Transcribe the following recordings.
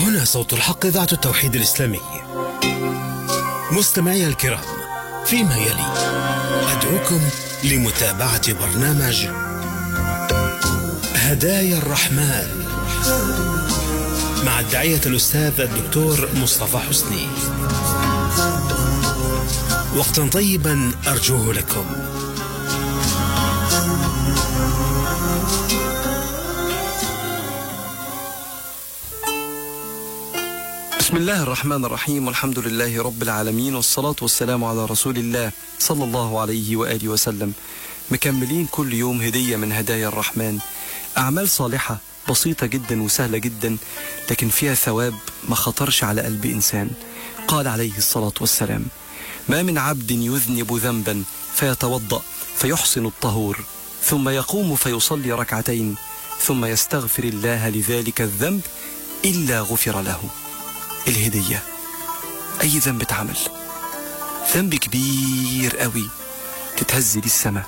هنا صوت الحق إذاعة التوحيد الإسلامي مستمعي الكرام فيما يلي أدعوكم لمتابعة برنامج هدايا الرحمن مع الداعية الأستاذ الدكتور مصطفى حسني وقتا طيبا أرجوه لكم بسم الله الرحمن الرحيم والحمد لله رب العالمين والصلاة والسلام على رسول الله صلى الله عليه وآله وسلم مكملين كل يوم هدية من هدايا الرحمن أعمال صالحة بسيطة جدا وسهلة جدا لكن فيها ثواب ما خطرش على قلب إنسان قال عليه الصلاة والسلام ما من عبد يذنب ذنبا فيتوضأ فيحسن الطهور ثم يقوم فيصلي ركعتين ثم يستغفر الله لذلك الذنب إلا غفر له الهدية أي ذنب اتعمل ذنب كبير قوي تتهز لي السماء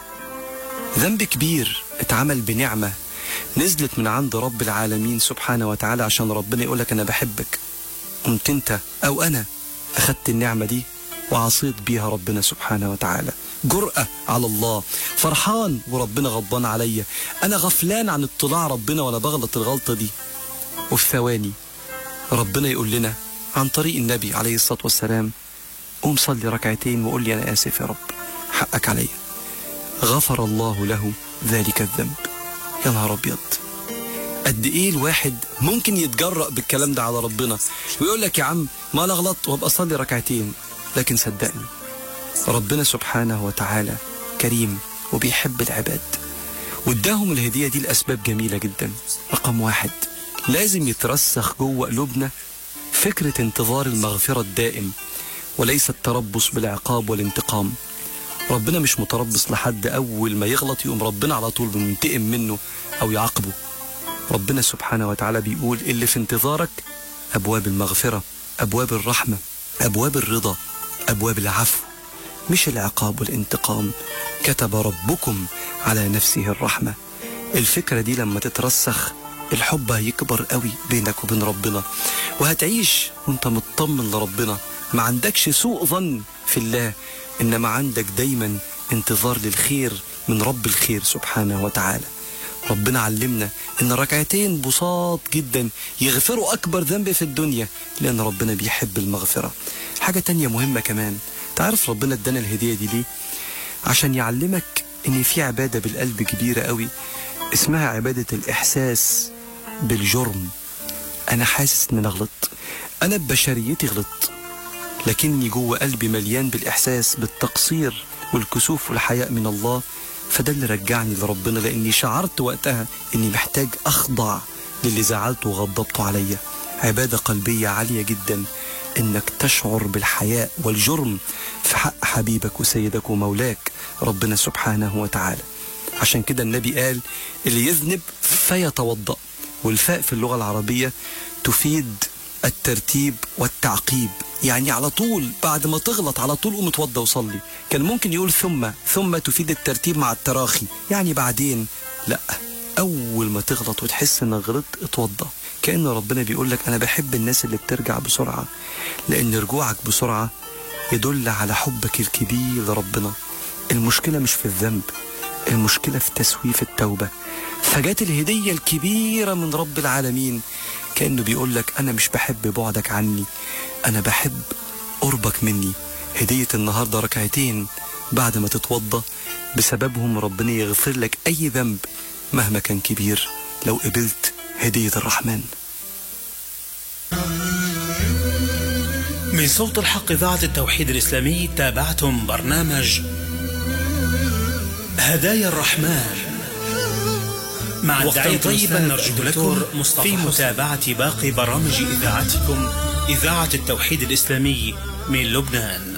ذنب كبير اتعمل بنعمة نزلت من عند رب العالمين سبحانه وتعالى عشان ربنا يقولك أنا بحبك قمت أنت أو أنا أخدت النعمة دي وعصيت بيها ربنا سبحانه وتعالى جرأة على الله فرحان وربنا غضبان عليا أنا غفلان عن اطلاع ربنا وأنا بغلط الغلطة دي وفي ثواني ربنا يقول لنا عن طريق النبي عليه الصلاة والسلام قوم صلي ركعتين وقول لي أنا آسف يا رب حقك عليا غفر الله له ذلك الذنب يا نهار أبيض قد إيه الواحد ممكن يتجرأ بالكلام ده على ربنا ويقول لك يا عم ما أنا غلطت وأبقى أصلي ركعتين لكن صدقني ربنا سبحانه وتعالى كريم وبيحب العباد واداهم الهدية دي لأسباب جميلة جدا رقم واحد لازم يترسخ جوه قلوبنا فكرة انتظار المغفرة الدائم وليس التربص بالعقاب والانتقام ربنا مش متربص لحد أول ما يغلط يقوم ربنا على طول بينتقم منه أو يعاقبه ربنا سبحانه وتعالى بيقول اللي في انتظارك أبواب المغفرة أبواب الرحمة أبواب الرضا أبواب العفو مش العقاب والانتقام كتب ربكم على نفسه الرحمة الفكرة دي لما تترسخ الحب هيكبر قوي بينك وبين ربنا وهتعيش وانت مطمن لربنا ما عندكش سوء ظن في الله انما عندك دايما انتظار للخير من رب الخير سبحانه وتعالى ربنا علمنا ان ركعتين بساط جدا يغفروا اكبر ذنب في الدنيا لان ربنا بيحب المغفرة حاجة تانية مهمة كمان تعرف ربنا ادانا الهدية دي ليه عشان يعلمك ان في عبادة بالقلب كبيرة قوي اسمها عبادة الاحساس بالجرم انا حاسس ان انا غلطت انا ببشريتي غلطت لكني جوه قلبي مليان بالاحساس بالتقصير والكسوف والحياء من الله فده اللي رجعني لربنا لاني شعرت وقتها اني محتاج اخضع للي زعلته وغضبته عليا عبادة قلبية عالية جدا انك تشعر بالحياء والجرم في حق حبيبك وسيدك ومولاك ربنا سبحانه وتعالى عشان كده النبي قال اللي يذنب فيتوضأ والفاء في اللغة العربية تفيد الترتيب والتعقيب يعني على طول بعد ما تغلط على طول قوم اتوضى وصلي كان ممكن يقول ثم ثم تفيد الترتيب مع التراخي يعني بعدين لا اول ما تغلط وتحس انك غلطت اتوضى كأن ربنا بيقول لك انا بحب الناس اللي بترجع بسرعة لان رجوعك بسرعة يدل على حبك الكبير لربنا المشكلة مش في الذنب المشكلة في تسويف التوبة فجات الهدية الكبيرة من رب العالمين كأنه بيقول لك أنا مش بحب بعدك عني أنا بحب قربك مني هدية النهاردة ركعتين بعد ما تتوضى بسببهم ربنا يغفر لك أي ذنب مهما كان كبير لو قبلت هدية الرحمن من صوت الحق إذاعة التوحيد الإسلامي تابعتم برنامج هدايا الرحمن مع الداعية طيبا نرجو لكم في متابعة باقي برامج إذاعتكم إذاعة التوحيد الإسلامي من لبنان